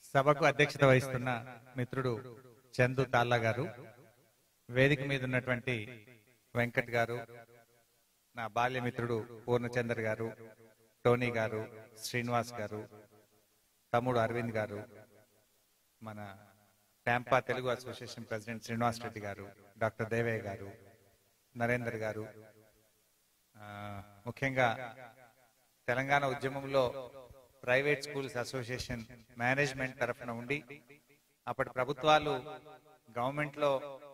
సభకు అధ్యక్షత వహిస్తున్న మిత్రుడు చందు తాల్లా గారు వేదిక మీద ఉన్నటువంటి వెంకట్ గారు నా బాల్య మిత్రుడు పూర్ణచందర్ గారు టోనీ గారు శ్రీనివాస్ గారు తమ్ముడు అరవింద్ గారు మన Tampa Telugu association president Srinivas Reddy garu doctor Devayya గారు నరేందర్ గారు ఆ, ముఖ్యంగా తెలంగాణ ఉద్యమంలో ప్రైవేట్ స్కూల్స్ అసోసియేషన్ మేనేజ్మెంట్ తరఫున ఉండి అప్పటి ప్రభుత్వాలు గవర్నమెంట్ లో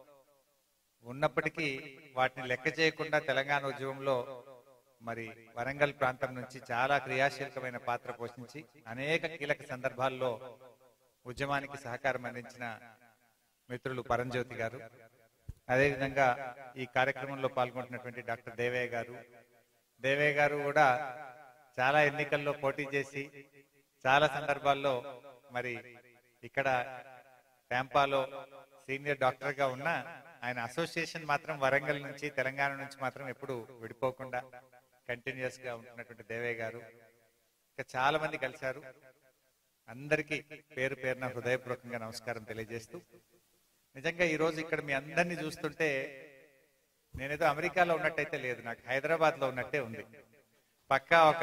ఉన్నప్పటికీ వాటిని లెక్క చేయకుండా తెలంగాణ ఉద్యమంలో మరి వరంగల్ ప్రాంతం నుంచి చాలా క్రియాశీలకమైన పాత్ర పోషించి అనేక కీలక సందర్భాల్లో ఉద్యమానికి సహకారం అందించిన మిత్రులు పరంజ్యోతి గారు అదేవిధంగా ఈ కార్యక్రమంలో పాల్గొంటున్నటువంటి డాక్టర్ దేవయ్య గారు దేవయ్య గారు కూడా చాలా ఎన్నికల్లో పోటీ చేసి చాలా సందర్భాల్లో మరి ఇక్కడ ట్యాంపాలో సీనియర్ డాక్టర్ గా ఉన్న ఆయన అసోసియేషన్ మాత్రం వరంగల్ నుంచి తెలంగాణ నుంచి మాత్రం ఎప్పుడు విడిపోకుండా కంటిన్యూస్ గా ఉంటున్నటువంటి దేవయ్య గారు ఇంకా చాలా మంది కలిశారు అందరికీ పేరు పేరున హృదయపూర్వకంగా నమస్కారం తెలియజేస్తూ నిజంగా ఈ రోజు ఇక్కడ మీ అందరినీ చూస్తుంటే నేనేదో అమెరికాలో ఉన్నట్టయితే లేదు నాకు హైదరాబాద్ లో ఉన్నట్టే ఉంది పక్కా ఒక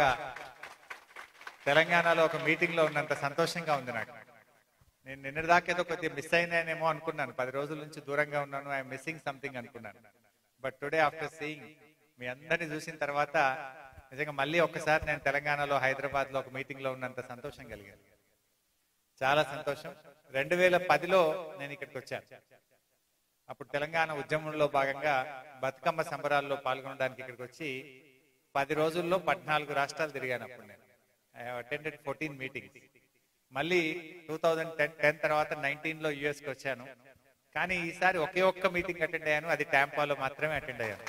తెలంగాణలో ఒక మీటింగ్ లో ఉన్నంత సంతోషంగా ఉంది నాకు నేను నిన్నటిదాకేదో కొద్దిగా మిస్ అయినానేమో అనుకున్నాను పది రోజుల నుంచి దూరంగా ఉన్నాను ఐఎమ్ మిస్సింగ్ సంథింగ్ అనుకున్నాను బట్ టుడే ఆఫ్టర్ సీయింగ్ మీ అందరినీ చూసిన తర్వాత నిజంగా మళ్ళీ ఒక్కసారి నేను తెలంగాణలో హైదరాబాద్ లో ఒక మీటింగ్ లో ఉన్నంత సంతోషం కలిగాను చాలా సంతోషం రెండు వేల పదిలో నేను ఇక్కడికి వచ్చాను అప్పుడు తెలంగాణ ఉద్యమంలో భాగంగా బతుకమ్మ సంబరాల్లో పాల్గొనడానికి ఇక్కడికి వచ్చి పది రోజుల్లో పద్నాలుగు రాష్ట్రాలు తిరిగాను అప్పుడు నేను ఐ అటెండెడ్ ఫోర్టీన్ మీటింగ్స్ మళ్ళీ టూ థౌజండ్ టెన్ టెన్ తర్వాత నైన్టీన్ లో యుఎస్ కి వచ్చాను కానీ ఈసారి ఒకే ఒక్క మీటింగ్ అటెండ్ అయ్యాను అది ట్యాంపాలో మాత్రమే అటెండ్ అయ్యాను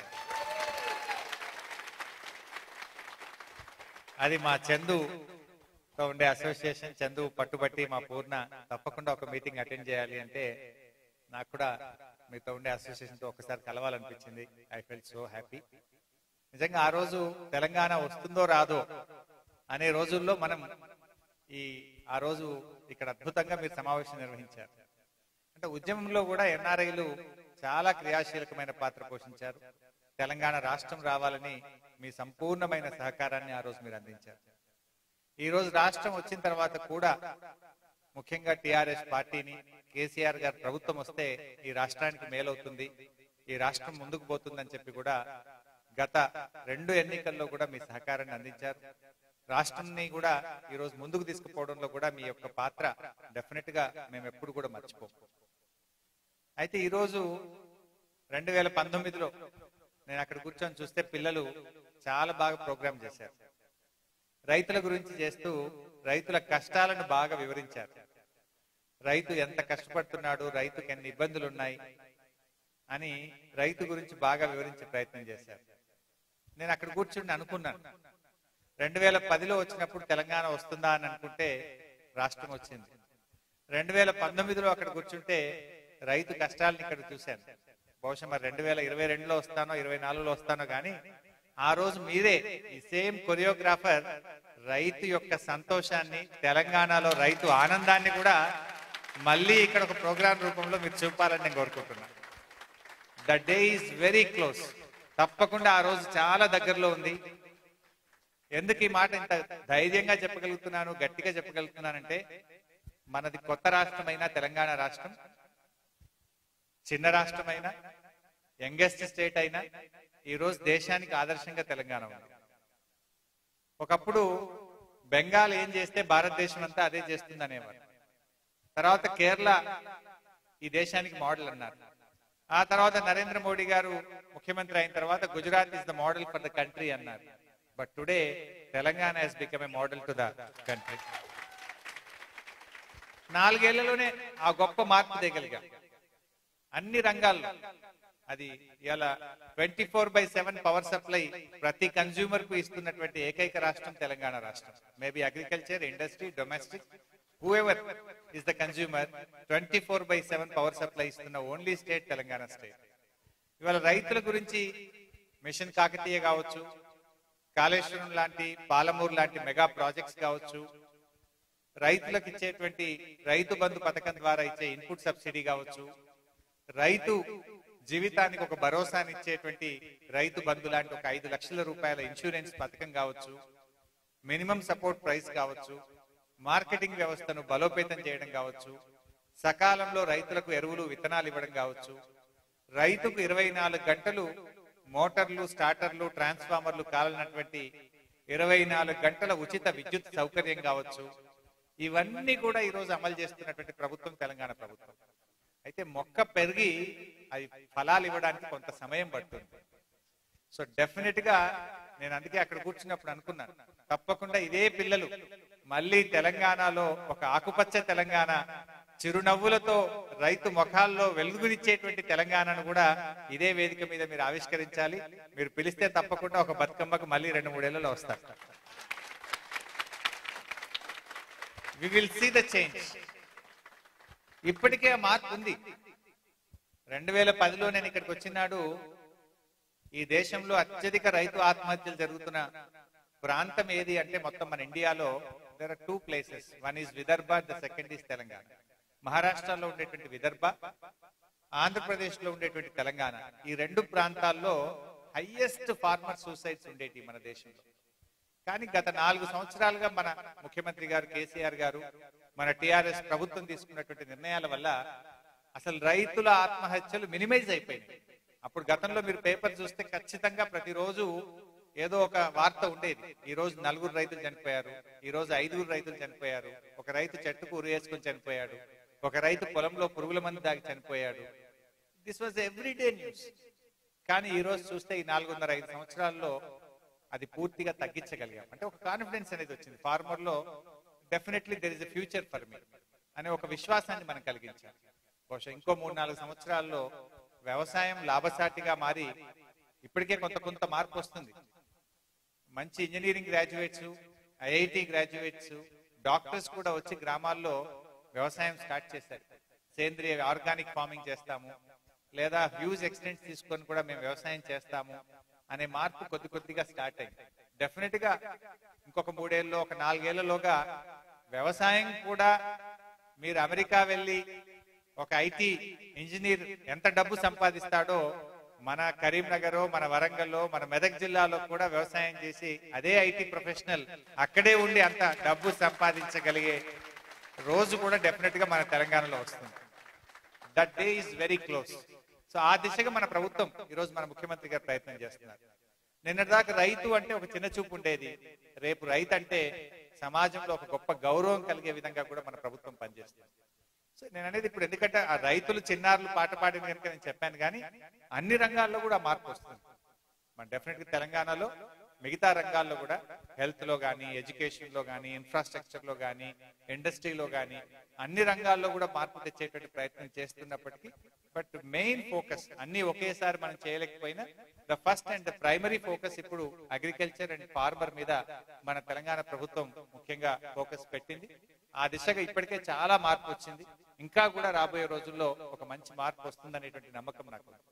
అది మా చందు తో ఉండే అసోసియేషన్ చందు పట్టుబట్టి మా పూర్ణ తప్పకుండా ఒక మీటింగ్ అటెండ్ చేయాలి అంటే నాకు కూడా మీతో ఉండే అసోసియేషన్ తో ఒకసారి కలవాలనిపించింది ఐ ఫెల్ సో హ్యాపీ నిజంగా ఆ రోజు తెలంగాణ వస్తుందో రాదో అనే రోజుల్లో మనం ఈ ఆ రోజు ఇక్కడ అద్భుతంగా మీరు సమావేశం నిర్వహించారు అంటే ఉద్యమంలో కూడా ఎన్ఆర్ఐలు చాలా క్రియాశీలకమైన పాత్ర పోషించారు తెలంగాణ రాష్ట్రం రావాలని మీ సంపూర్ణమైన సహకారాన్ని ఆ రోజు మీరు అందించారు ఈ రోజు రాష్ట్రం వచ్చిన తర్వాత కూడా ముఖ్యంగా టిఆర్ఎస్ పార్టీని కేసీఆర్ గారు ప్రభుత్వం వస్తే ఈ రాష్ట్రానికి మేలవుతుంది ఈ రాష్ట్రం ముందుకు పోతుందని చెప్పి కూడా గత రెండు ఎన్నికల్లో కూడా మీ సహకారాన్ని అందించారు రాష్ట్రాన్ని కూడా ఈ రోజు ముందుకు తీసుకుపోవడంలో కూడా మీ యొక్క పాత్ర డెఫినెట్ గా మేము ఎప్పుడు కూడా మర్చిపోం అయితే ఈ రోజు రెండు వేల పంతొమ్మిదిలో నేను అక్కడ కూర్చొని చూస్తే పిల్లలు చాలా బాగా ప్రోగ్రామ్ చేశారు రైతుల గురించి చేస్తూ రైతుల కష్టాలను బాగా వివరించారు రైతు ఎంత కష్టపడుతున్నాడు రైతుకి ఎన్ని ఇబ్బందులు ఉన్నాయి అని రైతు గురించి బాగా వివరించే ప్రయత్నం చేశారు నేను అక్కడ కూర్చుని అనుకున్నాను రెండు వేల పదిలో వచ్చినప్పుడు తెలంగాణ వస్తుందా అని అనుకుంటే రాష్ట్రం వచ్చింది రెండు వేల పంతొమ్మిదిలో అక్కడ కూర్చుంటే రైతు కష్టాలను ఇక్కడ చూశాను బహుశా మరి రెండు వేల ఇరవై రెండులో వస్తానో ఇరవై నాలుగులో వస్తానో కానీ ఆ రోజు మీరే ఈ సేమ్ కొరియోగ్రాఫర్ రైతు యొక్క సంతోషాన్ని తెలంగాణలో రైతు ఆనందాన్ని కూడా మళ్ళీ ఇక్కడ ఒక ప్రోగ్రామ్ రూపంలో మీరు చూపాలని నేను కోరుకుంటున్నాను the day is very close తప్పకుండా ఆ రోజు చాలా దగ్గరలో ఉంది ఎందుకు ఈ మాట ఇంత ధైర్యంగా చెప్పగలుగుతున్నాను గట్టిగా చెప్పగలుగుతున్నానంటే మనది కొత్త రాష్ట్రమైనా తెలంగాణ రాష్ట్రం చిన్న రాష్ట్రమైనా యంగెస్ట్ స్టేట్ అయినా ఈ రోజు దేశానికి ఆదర్శంగా తెలంగాణ ఉంది ఒకప్పుడు బెంగాల్ ఏం చేస్తే భారతదేశం అంతా అదే చేస్తుంది అనేవారు తర్వాత కేరళ ఈ దేశానికి మోడల్ అన్నారు ఆ తర్వాత నరేంద్ర మోడీ గారు ముఖ్యమంత్రి అయిన తర్వాత Gujarat is the model for the country అన్నారు but today Telangana has become a model to the country నాలుగేళ్లలోనే ఆ గొప్ప మార్పు తేగలిగాం అన్ని రంగాల్లో అది ఇలా twenty four by seven power supply ప్రతి కన్జ్యూమర్ కు ఇస్తున్నటువంటి ఏకైక రాష్ట్రం తెలంగాణ రాష్ట్రం maybe agriculture industry domestic whoever is the consumer twenty four by seven power supply ఇస్తున్న ఓన్లీ స్టేట్ తెలంగాణ స్టేట్ ఇవాళ రైతుల గురించి మిషన్ కాకతీయ కావచ్చు కాళేశ్వరం లాంటి పాలమూరు లాంటి మెగా ప్రాజెక్ట్స్ కావచ్చు రైతులకు ఇచ్చేటువంటి రైతు బంధు పథకం ద్వారా ఇచ్చే ఇన్పుట్ సబ్సిడీ కావచ్చు రైతు జీవితానికి ఒక భరోసాని ఇచ్చేటువంటి రైతు బంధు లాంటి ఒక ఐదు లక్షల రూపాయల ఇన్సూరెన్స్ పథకం కావచ్చు మినిమం సపోర్ట్ ప్రైస్ కావచ్చు మార్కెటింగ్ వ్యవస్థను బలోపేతం చేయడం కావచ్చు సకాలంలో రైతులకు ఎరువులు విత్తనాలు ఇవ్వడం కావచ్చు రైతుకు ఇరవై నాలుగు గంటలు మోటార్లు స్టార్టర్లు ట్రాన్స్ఫార్మర్లు కాలనటువంటి ఇరవై నాలుగు గంటల ఉచిత విద్యుత్ సౌకర్యం కావచ్చు ఇవన్నీ కూడా ఈ రోజు అమలు చేస్తున్నటువంటి ప్రభుత్వం తెలంగాణ ప్రభుత్వం అయితే మొక్క పెరిగి అది ఫలాలు ఇవ్వడానికి కొంత సమయం పడుతుంది సో డెఫినెట్ గా నేను అందుకే అక్కడ కూర్చున్నప్పుడు అనుకున్నాను తప్పకుండా ఇదే పిల్లలు మళ్ళీ తెలంగాణలో ఒక ఆకుపచ్చ తెలంగాణ చిరునవ్వులతో రైతు ముఖాల్లో వెలుగునిచ్చేటువంటి తెలంగాణను కూడా ఇదే వేదిక మీద మీరు ఆవిష్కరించాలి మీరు పిలిస్తే తప్పకుండా ఒక బతుకమ్మకు మళ్ళీ రెండు మూడేళ్లలో వస్తారు we will see the change ఇప్పటికే ఆ మార్పు ఉంది రెండు వేల పదిలో నేను ఇక్కడికి వచ్చినాడు ఈ దేశంలో అత్యధిక రైతు ఆత్మహత్యలు జరుగుతున్న ప్రాంతం ఏది అంటే మొత్తం మన ఇండియాలో there are two places one is Vidarbha the second is Telangana మహారాష్ట్రలో ఉండేటువంటి విదర్భ ఆంధ్రప్రదేశ్ లో ఉండేటువంటి తెలంగాణ ఈ రెండు ప్రాంతాల్లో హైయెస్ట్ ఫార్మర్ సూసైడ్స్ ఉండేటి మన దేశంలో కానీ గత నాలుగు సంవత్సరాలుగా మన ముఖ్యమంత్రి గారు కేసీఆర్ గారు మన టిఆర్ఎస్ ప్రభుత్వం తీసుకున్నటువంటి నిర్ణయాల వల్ల అసలు రైతుల ఆత్మహత్యలు మినిమైజ్ అయిపోయినాయి అప్పుడు గతంలో మీరు పేపర్ చూస్తే ఖచ్చితంగా ప్రతిరోజు ఏదో ఒక వార్త ఉండేది ఈ రోజు నలుగురు రైతులు చనిపోయారు ఈ రోజు ఐదుగురు రైతులు చనిపోయారు ఒక రైతు చెట్టుకు ఉరి వేసుకొని చనిపోయాడు ఒక రైతు పొలంలో పురుగుల మంది దాగి చనిపోయాడు దిస్ వాజ్ ఎవ్రీడే న్యూస్ కానీ ఈ రోజు చూస్తే ఈ నాలుగున్నర ఐదు సంవత్సరాల్లో అది పూర్తిగా తగ్గించగలిగాం అంటే ఒక కాన్ఫిడెన్స్ అనేది వచ్చింది ఫార్మర్ లో definitely there is a future for me అనే ఒక విశ్వాసాన్ని మనం కలిగించాలి బహుశా ఇంకో మూడు నాలుగు సంవత్సరాల్లో వ్యవసాయం లాభసాటిగా మారి ఇప్పటికే కొంత కొంత మార్పు వస్తుంది మంచి engineering graduates IIT graduates doctors కూడా వచ్చి గ్రామాల్లో వ్యవసాయం స్టార్ట్ చేశారు సేంద్రియ ఆర్గానిక్ ఫార్మింగ్ చేస్తాము లేదా హ్యూజ్ ఎక్స్టెంట్ తీసుకొని కూడా మేము వ్యవసాయం చేస్తాము అనే మార్పు కొద్ది కొద్దిగా స్టార్ట్ అయింది డెఫినెట్ గా ఇంకొక మూడేళ్ళలో ఒక నాలుగేళ్లలోగా వ్యవసాయం కూడా మీరు అమెరికా వెళ్ళి ఒక ఐటీ ఇంజనీర్ ఎంత డబ్బు సంపాదిస్తాడో మన కరీంనగర్ మన వరంగల్లో మన మెదక్ జిల్లాలో కూడా వ్యవసాయం చేసి అదే ఐటీ ప్రొఫెషనల్ అక్కడే ఉండి అంత డబ్బు సంపాదించగలిగే రోజు కూడా డెఫినెట్ గా మన తెలంగాణలో వస్తుంది that day is very close so ఆ దిశగా మన ప్రభుత్వం ఈరోజు మన ముఖ్యమంత్రి గారు ప్రయత్నం చేస్తున్నారు నిన్నటిదాకా రైతు అంటే ఒక చిన్న చూపు ఉండేది రేపు రైతు అంటే సమాజంలో ఒక గొప్ప గౌరవం కలిగే విధంగా కూడా మన ప్రభుత్వం పనిచేస్తుంది సో నేను అనేది ఇప్పుడు ఎందుకంటే ఆ రైతులు చిన్నారులు పాట పాడిన కనుక నేను చెప్పాను కానీ అన్ని రంగాల్లో కూడా మార్పు వస్తుంది మన డెఫినెట్ గా తెలంగాణలో మిగతా రంగాల్లో కూడా హెల్త్ లో కానీ ఎడ్యుకేషన్ లో కానీ ఇన్ఫ్రాస్ట్రక్చర్ లో కానీ ఇండస్ట్రీలో కానీ అన్ని రంగాల్లో కూడా మార్పు తెచ్చేటువంటి ప్రయత్నం చేస్తున్నప్పటికీ బట్ మెయిన్ ఫోకస్ అన్ని ఒకేసారి మనం చేయలేకపోయినా the first and the primary focus ఇప్పుడు అగ్రికల్చర్ అండ్ ఫార్మర్ మీద మన తెలంగాణ ప్రభుత్వం ముఖ్యంగా ఫోకస్ పెట్టింది ఆ దిశగా ఇప్పటికే చాలా మార్పు వచ్చింది ఇంకా కూడా రాబోయే రోజుల్లో ఒక మంచి మార్పు వస్తుందనేటువంటి నమ్మకం నాకు ఉంది.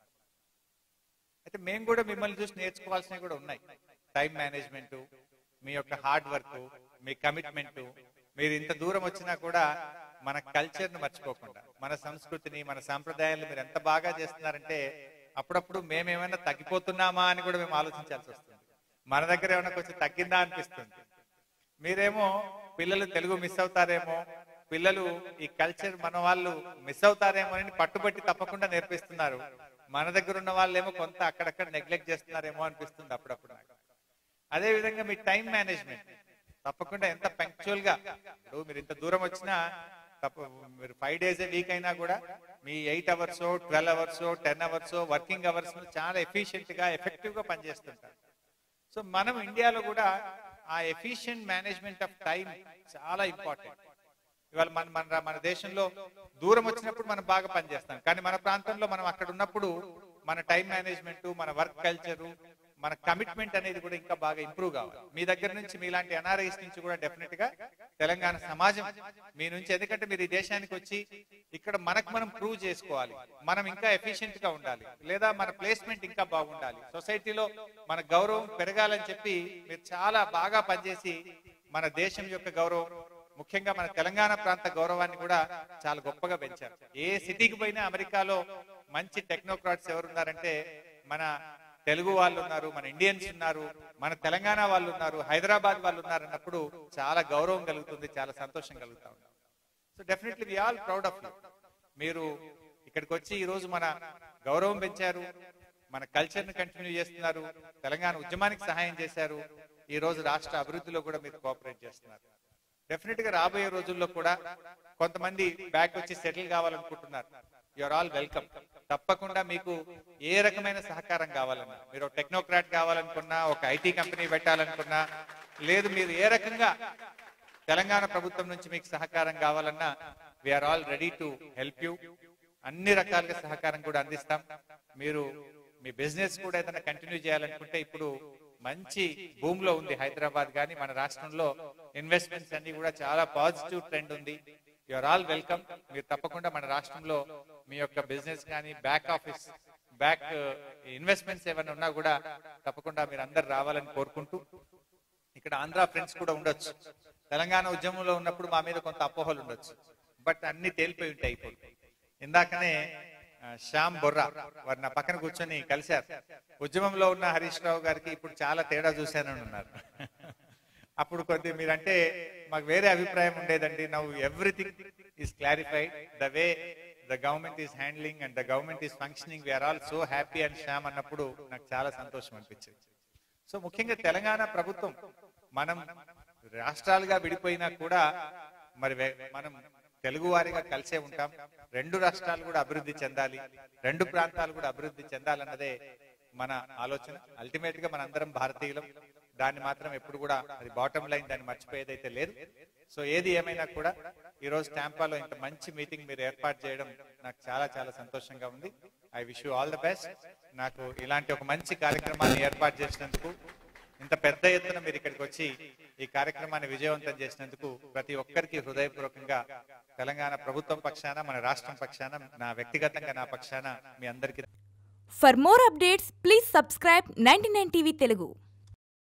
అయితే మేము కూడా మిమ్మల్ని చూసి నేర్చుకోవాల్సినవి కూడా ఉన్నాయి టైం మేనేజ్మెంట్ మీ యొక్క హార్డ్ వర్క్ మీ కమిట్మెంట్ మీరు ఇంత దూరం వచ్చినా కూడా మన కల్చర్ ను మర్చిపోకుండా మన సంస్కృతిని మన సాంప్రదాయాలను మీరు ఎంత బాగా చేస్తున్నారంటే అప్పుడప్పుడు మేమేమైనా తగ్గిపోతున్నామా అని కూడా మేము ఆలోచించాల్సి వస్తుంది మన దగ్గర ఏమైనా కొంచెం తగ్గిందా అనిపిస్తుంది మీరేమో పిల్లలు తెలుగు మిస్ అవుతారేమో పిల్లలు ఈ కల్చర్ మన వాళ్ళు మిస్ అవుతారేమో అని పట్టుబట్టి తప్పకుండా నేర్పిస్తున్నారు మన దగ్గర ఉన్న వాళ్ళేమో కొంత అక్కడక్కడ నెగ్లెక్ట్ చేస్తున్నారేమో అనిపిస్తుంది అప్పుడప్పుడు నాకు అదే విధంగా మీ టైం మేనేజ్మెంట్ తప్పకుండా ఎంత పంక్చువల్ గా ఇప్పుడు మీరు ఇంత దూరం వచ్చినా తప్ప మీరు ఫైవ్ డేస్ వీక్ అయినా కూడా మీ eight hours twelve hours ten hours working hours చాలా ఎఫిషియెంట్ గా ఎఫెక్టివ్ గా పనిచేస్తుంటారు సో మనం ఇండియాలో కూడా ఆ ఎఫిషియెంట్ మేనేజ్మెంట్ ఆఫ్ టైం చాలా ఇంపార్టెంట్ ఇవాళ మన మన మన దేశంలో దూరం వచ్చినప్పుడు మనం బాగా పనిచేస్తాం కానీ మన ప్రాంతంలో మనం అక్కడ ఉన్నప్పుడు మన టైం మేనేజ్మెంట్ మన వర్క్ కల్చరు మన కమిట్మెంట్ అనేది కూడా ఇంకా బాగా ఇంప్రూవ్ కావాలి మీ దగ్గర నుంచి మీలాంటి ఎన్ఆర్ఐస్ నుంచి కూడా డెఫినెట్ గా తెలంగాణ సమాజం మీ నుంచి ఎందుకంటే మీరు ఈ దేశానికి వచ్చి ఇక్కడ మనకు మనం ప్రూవ్ చేసుకోవాలి మనం ఇంకా ఎఫిషియెంట్ గా ఉండాలి లేదా మన ప్లేస్మెంట్ ఇంకా బాగుండాలి సొసైటీలో మన గౌరవం పెరగాలని చెప్పి మీరు చాలా బాగా పనిచేసి మన దేశం యొక్క గౌరవం ముఖ్యంగా మన తెలంగాణ ప్రాంత గౌరవాన్ని కూడా చాలా గొప్పగా పెంచారు ఏ సిటీకి పోయినా అమెరికాలో మంచి టెక్నోక్రాట్స్ ఎవరు ఉన్నారంటే మన తెలుగు వాళ్ళు ఉన్నారు మన ఇండియన్స్ ఉన్నారు మన తెలంగాణ వాళ్ళు ఉన్నారు హైదరాబాద్ వాళ్ళు ఉన్నారు అన్నప్పుడు చాలా గౌరవం కలుగుతుంది చాలా సంతోషం కలుగుతా ఉంది so definitely we all proud of you మీరు ఇక్కడికి వచ్చి ఈ రోజు మన గౌరవం పెంచారు మన కల్చర్ ని కంటిన్యూ చేస్తున్నారు తెలంగాణ ఉద్యమానికి సహాయం చేశారు ఈ రోజు రాష్ట్ర అభివృద్ధిలో కూడా మీరు కోఆపరేట్ చేస్తున్నారు డెఫినెట్ గా రాబోయే రోజుల్లో కూడా కొంతమంది బ్యాక్ వచ్చి సెటిల్ కావాలనుకుంటున్నారు యువర్ ఆల్ వెల్కమ్ తప్పకుండా మీకు ఏ రకమైన సహకారం కావాలన్నా మీరు టెక్నోక్రాట్ కావాలనుకున్నా ఒక ఐటీ కంపెనీ పెట్టాలనుకున్నా లేదు మీరు ఏ రకంగా తెలంగాణ ప్రభుత్వం నుంచి మీకు సహకారం కావాలన్నా we're all ready to help you అన్ని రకాలుగా సహకారం కూడా అందిస్తాం మీరు మీ బిజినెస్ కూడా ఏదైనా కంటిన్యూ చేయాలనుకుంటే ఇప్పుడు మంచి భూమిలో ఉంది హైదరాబాద్ కానీ మన రాష్ట్రంలో ఇన్వెస్ట్మెంట్స్ అన్ని కూడా చాలా పాజిటివ్ ట్రెండ్ ఉంది యువర్ ఆల్ వెల్కమ్ మీరు తప్పకుండా మన రాష్ట్రంలో మీ యొక్క బిజినెస్ కానీ బ్యాక్ ఆఫీస్ బ్యాక్ ఇన్వెస్ట్మెంట్స్ ఏమైనా ఉన్నా కూడా తప్పకుండా మీరు అందరు రావాలని కోరుకుంటూ ఇక్కడ ఆంధ్ర ఫ్రెండ్స్ కూడా ఉండొచ్చు తెలంగాణ ఉద్యమంలో ఉన్నప్పుడు మా మీద కొంత అపోహలు ఉండొచ్చు బట్ అన్ని తేలిపోయి ఉంటాయి ఇప్పుడు ఇందాకనే ఆ, శ్యామ్ బొర్రా వారు నా పక్కన కూర్చొని కలిశారు ఉద్యమంలో ఉన్న హరీష్ రావు గారికి ఇప్పుడు చాలా తేడా చూశానని ఉన్నారు అప్పుడు కొద్ది మీరంటే మాకు వేరే అభిప్రాయం ఉండేదండి నవ్వు everything is clarified the way the government is handling and the government is functioning we're all so happy and Shyam అన్నప్పుడు నాకు చాలా సంతోషం అనిపించింది సో ముఖ్యంగా తెలంగాణ ప్రభుత్వం మనం రాష్ట్రాలుగా విడిపోయినా కూడా మరి వే- మనం తెలుగు వారిగా కలిసే ఉంటాం రెండు రాష్ట్రాలు కూడా అభివృద్ధి చెందాలి రెండు ప్రాంతాలు కూడా అభివృద్ధి చెందాలన్నదే మన ఆలోచన అల్టిమేట్ గా మనందరం భారతీయులం దాన్ని మాత్రం ఎప్పుడు కూడా అది బాటం లైన్ దాన్ని మర్చిపోయేదైతే లేదు సో ఏది ఏమైనా కూడా ఈ రోజు స్టాంపాలో ఇంత మంచి మీటింగ్ మీరు ఏర్పాటు చేయడం నాకు చాలా చాలా సంతోషంగా ఉంది I wish you all the best నాకు ఇలాంటి ఒక మంచి కార్యక్రమాన్ని ఏర్పాటు చేసినందుకు ఇంత పెద్ద ఎత్తున మీరు ఇక్కడికి వచ్చి ఈ కార్యక్రమాన్ని విజయవంతం చేసినందుకు ప్రతి ఒక్కరికి హృదయపూర్వకంగా తెలంగాణ ప్రభుత్వం పక్షాన మన రాష్ట్రం పక్షాన నా వ్యక్తిగతంగా నా పక్షాన మీ అందరికీ For more updates, please subscribe 99 TV Telugu.